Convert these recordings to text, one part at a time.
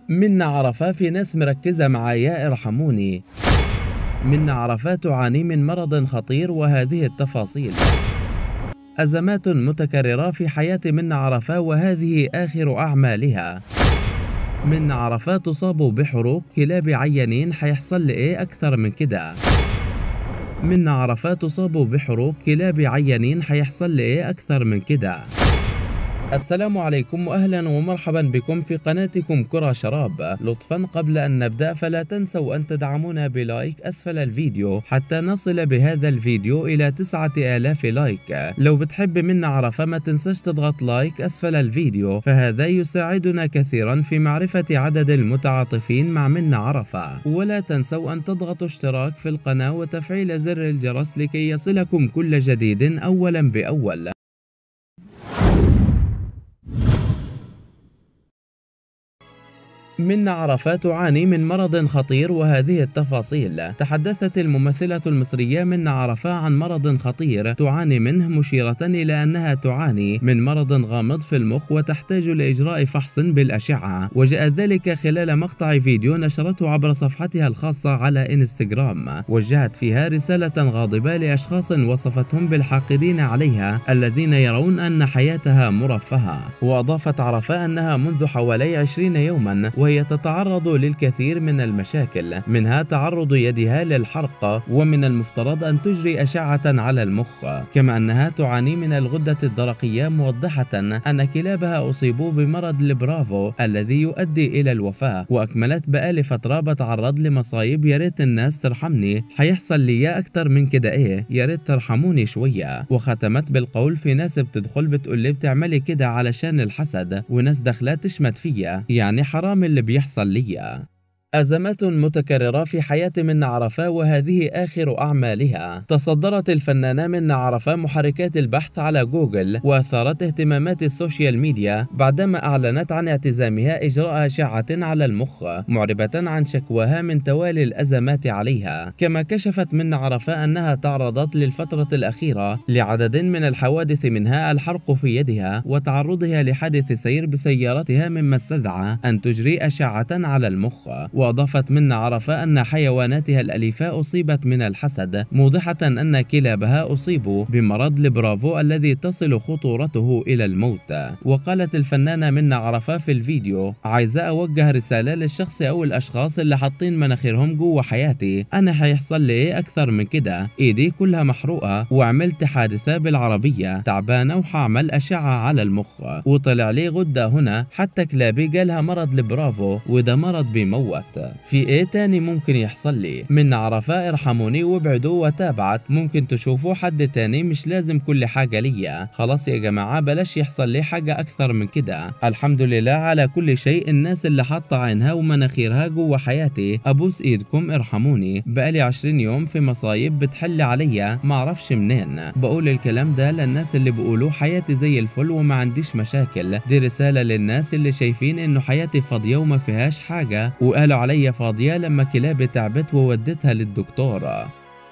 منا عرفة في ناس مركزة معايا ارحموني منا عرفة تعاني من مرض خطير وهذه التفاصيل أزمات متكررة في حياة منا عرفة وهذه آخر أعمالها منا عرفة تصاب بحروق كلاب عيانين حيحصل لي إيه أكثر من كده منا عرفة تصاب بحروق كلاب عيانين حيحصل لي إيه أكثر من كده السلام عليكم واهلا ومرحبا بكم في قناتكم كرة شراب لطفا قبل ان نبدأ فلا تنسوا ان تدعمونا بلايك اسفل الفيديو حتى نصل بهذا الفيديو الى 9000 لايك لو بتحب منا عرفة ما تنساش تضغط لايك اسفل الفيديو فهذا يساعدنا كثيرا في معرفة عدد المتعاطفين مع منا عرفة ولا تنسوا ان تضغطوا اشتراك في القناة وتفعيل زر الجرس لكي يصلكم كل جديد اولا باول منا عرفة تعاني من مرض خطير وهذه التفاصيل تحدثت الممثلة المصرية منا عرفة عن مرض خطير تعاني منه مشيرة إلى أنها تعاني من مرض غامض في المخ وتحتاج لإجراء فحص بالأشعة وجاء ذلك خلال مقطع فيديو نشرته عبر صفحتها الخاصة على إنستغرام وجهت فيها رسالة غاضبة لأشخاص وصفتهم بالحاقدين عليها الذين يرون أن حياتها مرفهة وأضافت عرفة أنها منذ حوالي 20 يوما وهي تتعرض للكثير من المشاكل منها تعرض يدها للحرق ومن المفترض أن تجري أشعة على المخ كما أنها تعاني من الغدة الدرقية موضحة أن كلابها أصيبوا بمرض البرافو الذي يؤدي إلى الوفاة وأكملت بقالي فترة بتعرض لمصايب يا ريت الناس ترحمني حيحصل لي أكتر من كده إيه يا ريت ترحموني شوية وختمت بالقول في ناس بتدخل بتقول لي بتعملي كده علشان الحسد وناس داخلة تشمت فيا يعني حرام اللي بيحصل ليا أزمات متكررة في حياة منى عرفة وهذه آخر أعمالها تصدرت الفنانة منى عرفة محركات البحث على جوجل وأثارت اهتمامات السوشيال ميديا بعدما أعلنت عن اعتزامها إجراء أشعة على المخ معربة عن شكواها من توالي الأزمات عليها كما كشفت منى عرفة أنها تعرضت للفترة الأخيرة لعدد من الحوادث منها الحرق في يدها وتعرضها لحادث سير بسيارتها مما استدعى أن تجري أشعة على المخ وأضافت منا عرفة أن حيواناتها الأليفة أصيبت من الحسد موضحة أن كلابها أصيبوا بمرض البرافو الذي تصل خطورته إلى الموت وقالت الفنانة منا عرفة في الفيديو عايزة أوجه رسالة للشخص أو الأشخاص اللي حاطين مناخيرهم جوه حياتي أنا حيحصل لي إيه أكثر من كده إيدي كلها محروقة وعملت حادثة بالعربية تعبانة وحعمل أشعة على المخ وطلع لي غدة هنا حتى كلابي جالها مرض البرافو وده مرض بيموت في ايه تاني ممكن يحصل لي من عرفاء ارحموني وابعدوا وتابعت ممكن تشوفوا حد تاني مش لازم كل حاجة ليا خلاص يا جماعة بلاش يحصل لي حاجة اكثر من كده الحمد لله على كل شيء الناس اللي حاطة عينها ومناخيرها جوه حياتي ابوس ايدكم ارحموني بقالي 20 يوم في مصايب بتحل عليا معرفش منين بقول الكلام ده للناس اللي بيقولوا حياتي زي الفل وما عنديش مشاكل دي رسالة للناس اللي شايفين انه حياتي فاضية وما فيهاش حاجة وقالوا عليا فاضية لما كلابي تعبت ووديتها للدكتور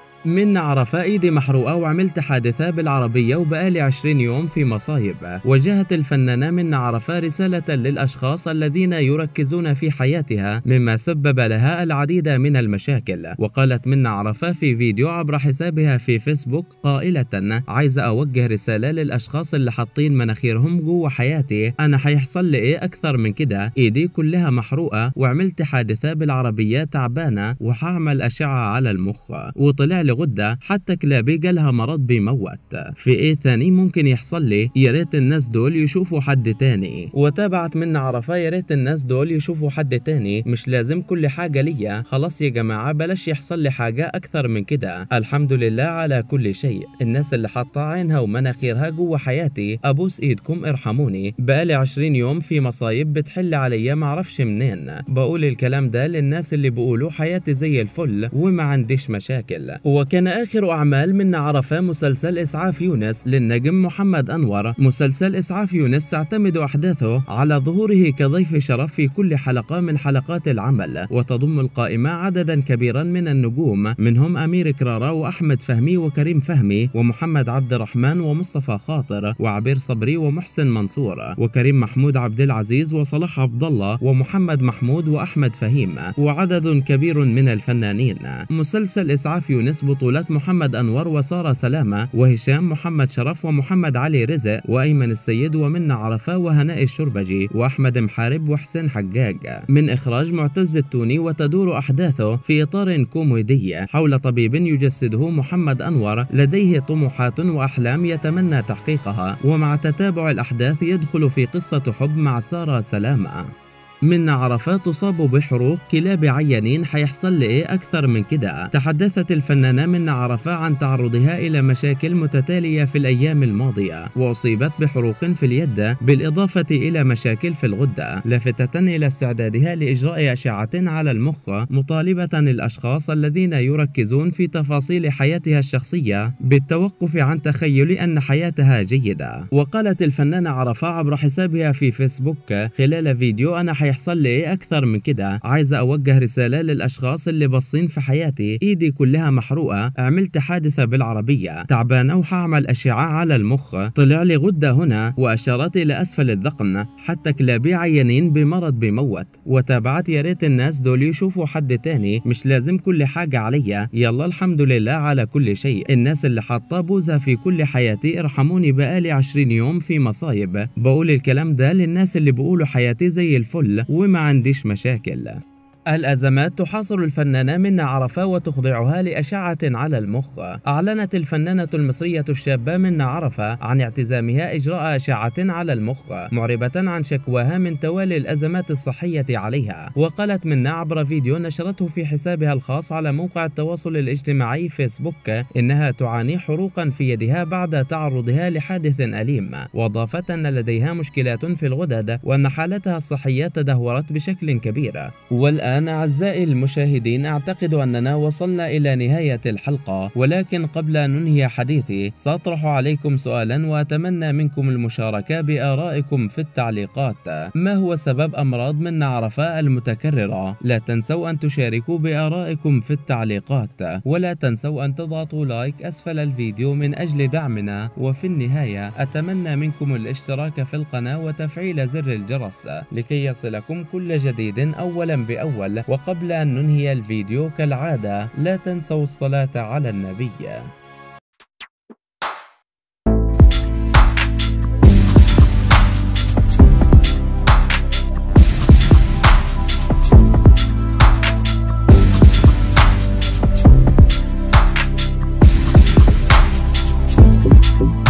من عرفة ايدي محروقة وعملت حادثة بالعربية وبقالي 20 يوم في مصايب وجهت الفنانة من عرفة رسالة للأشخاص الذين يركزون في حياتها مما سبب لها العديد من المشاكل وقالت من عرفة في فيديو عبر حسابها في فيسبوك قائلة عايزة أوجه رسالة للأشخاص اللي حاطين مناخيرهم جوه حياتي أنا حيحصل لي إيه أكثر من كده إيدي كلها محروقة وعملت حادثة بالعربية تعبانة وحعمل أشعة على المخ وطلع لي غدة حتى كلابي جالها مرض بيموت في ايه ثاني ممكن يحصل لي يا ريت الناس دول يشوفوا حد تاني وتابعت من عرفة يا ريت الناس دول يشوفوا حد تاني مش لازم كل حاجة ليا خلاص يا جماعة بلاش يحصل لي حاجة أكثر من كده الحمد لله على كل شيء الناس اللي حاطة عينها ومناخيرها جوه حياتي أبوس إيدكم ارحموني بقالي 20 يوم في مصايب بتحل عليا معرفش منين بقول الكلام ده للناس اللي بيقولوا حياتي زي الفل وما عنديش مشاكل وكان آخر أعمال من عرفة مسلسل إسعاف يونس للنجم محمد أنور مسلسل إسعاف يونس تعتمد أحداثه على ظهوره كضيف شرف في كل حلقة من حلقات العمل وتضم القائمة عددا كبيرا من النجوم منهم أمير كرارة وأحمد فهمي وكريم فهمي ومحمد عبد الرحمن ومصطفى خاطر وعبير صبري ومحسن منصور وكريم محمود عبد العزيز وصلاح عبد الله ومحمد محمود وأحمد فهيم وعدد كبير من الفنانين مسلسل إسعاف يونس بطولة محمد أنور وسارة سلامة وهشام محمد شرف ومحمد علي رزق وأيمن السيد ومنى عرفة وهناء الشربجي وأحمد محارب وحسين حجاج من إخراج معتز التوني وتدور أحداثه في إطار كوميدي حول طبيب يجسده محمد أنور لديه طموحات وأحلام يتمنى تحقيقها ومع تتابع الأحداث يدخل في قصة حب مع سارة سلامة من عرفات تصاب بحروق كلاب عيانين حيحصل لي ايه اكثر من كده تحدثت الفنانة من عرفة عن تعرضها الى مشاكل متتالية في الايام الماضية واصيبت بحروق في اليد بالاضافة الى مشاكل في الغدة لافتة الى استعدادها لاجراء اشعة على المخ مطالبة الاشخاص الذين يركزون في تفاصيل حياتها الشخصية بالتوقف عن تخيل ان حياتها جيدة وقالت الفنانة عرفة عبر حسابها في فيسبوك خلال فيديو انا حي هيحصل لي ايه اكثر من كده عايزه اوجه رساله للاشخاص اللي باصين في حياتي ايدي كلها محروقه عملت حادثه بالعربيه تعبانه وهعمل اشعه على المخ طلع لي غده هنا واشارت الى اسفل الذقن حتى كلابي عيانين بمرض بيموت وتابعت يا ريت الناس دول يشوفوا حد تاني مش لازم كل حاجه عليا يلا الحمد لله على كل شيء الناس اللي حاطه بوزه في كل حياتي ارحموني بقالي 20 يوم في مصايب بقول الكلام ده للناس اللي بيقولوا حياتي زي الفل وما عنديش مشاكل الأزمات تحاصر الفنانة منى عرفة وتخضعها لأشعة على المخ أعلنت الفنانة المصرية الشابة منى عرفة عن اعتزامها إجراء أشعة على المخ معربة عن شكواها من توالي الأزمات الصحية عليها وقالت منى عبر فيديو نشرته في حسابها الخاص على موقع التواصل الاجتماعي فيسبوك إنها تعاني حروقا في يدها بعد تعرضها لحادث أليم وأضافت أن لديها مشكلات في الغدد وأن حالتها الصحية تدهورت بشكل كبير والآن الآن أعزائي المشاهدين أعتقد أننا وصلنا إلى نهاية الحلقة ولكن قبل أن ننهي حديثي سأطرح عليكم سؤالا وأتمنى منكم المشاركة بآرائكم في التعليقات ما هو سبب أمراض من عرفاء المتكررة؟ لا تنسوا أن تشاركوا بآرائكم في التعليقات ولا تنسوا أن تضغطوا لايك أسفل الفيديو من أجل دعمنا وفي النهاية أتمنى منكم الاشتراك في القناة وتفعيل زر الجرس لكي يصلكم كل جديد أولا بأول الأول وقبل أن ننهي الفيديو كالعادة لا تنسوا الصلاة على النبي Thank you.